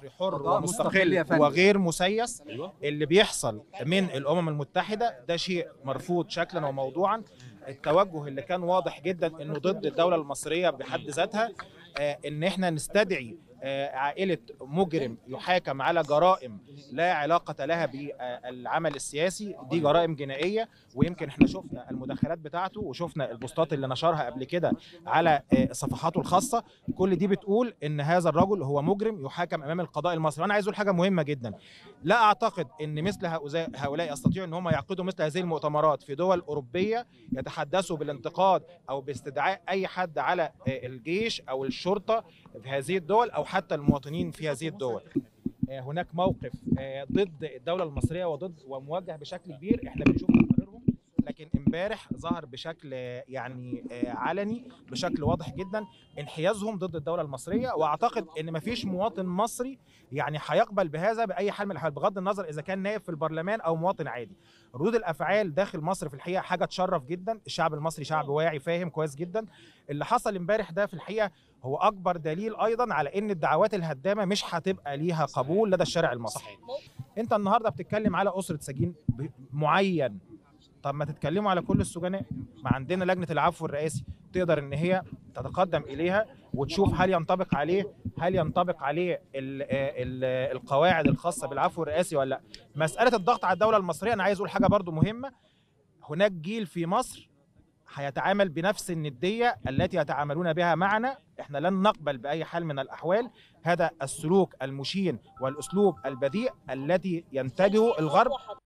مصري حر قضاء مستقل يا ومستقل فندم. وغير مسيس ايوه اللي بيحصل من الامم المتحده ده شيء مرفوض شكلا وموضوعا التوجه اللي كان واضح جدا انه ضد الدوله المصريه بحد ذاتها آه، ان احنا نستدعي آه، عائله مجرم يحاكم على جرائم لا علاقه لها بالعمل السياسي دي جرائم جنائيه ويمكن احنا شفنا المداخلات بتاعته وشفنا البوستات اللي نشرها قبل كده على آه، صفحاته الخاصه كل دي بتقول ان هذا الرجل هو مجرم يحاكم امام القضاء المصري وانا عايز اقول حاجه مهمه جدا لا اعتقد ان مثل هؤلاء هؤلاء يستطيعوا ان هم يعقدوا مثل هذه المؤتمرات في دول اوروبيه يتحدثوا بالانتقاد او باستدعاء اي حد على آه، الجيش او الشرطه في هذه الدول او حتى المواطنين في هذه الدول آه، هناك موقف آه، ضد الدوله المصريه وضد وموجه بشكل كبير احنا بنشوف تقاريرهم لكن امبارح ظهر بشكل آه، يعني آه، علني بشكل واضح جدا انحيازهم ضد الدوله المصريه واعتقد ان مفيش مواطن مصري يعني هيقبل بهذا باي حال من الاحوال بغض النظر اذا كان نائب في البرلمان او مواطن عادي ردود الافعال داخل مصر في الحقيقه حاجه تشرف جدا الشعب المصري شعب واعي فاهم كويس جدا اللي حصل امبارح ده في الحقيقه هو اكبر دليل ايضا على ان الدعوات الهدامه مش هتبقى ليها قبول لدى الشارع المصري صحيح انت النهارده بتتكلم على اسره سجين ب- معين طب ما تتكلموا على كل السجناء ما عندنا لجنه العفو الرئاسي تقدر ان هي تتقدم اليها وتشوف هل ينطبق عليه هل ينطبق عليه ال ال القواعد الخاصه بالعفو الرئاسي ولا لا مساله الضغط على الدوله المصريه انا عايز اقول حاجه برضو مهمه هناك جيل في مصر هيتعامل بنفس النديه التي يتعاملون بها معنا احنا لن نقبل باي حال من الاحوال هذا السلوك المشين والاسلوب البذيء الذي ينتجه الغرب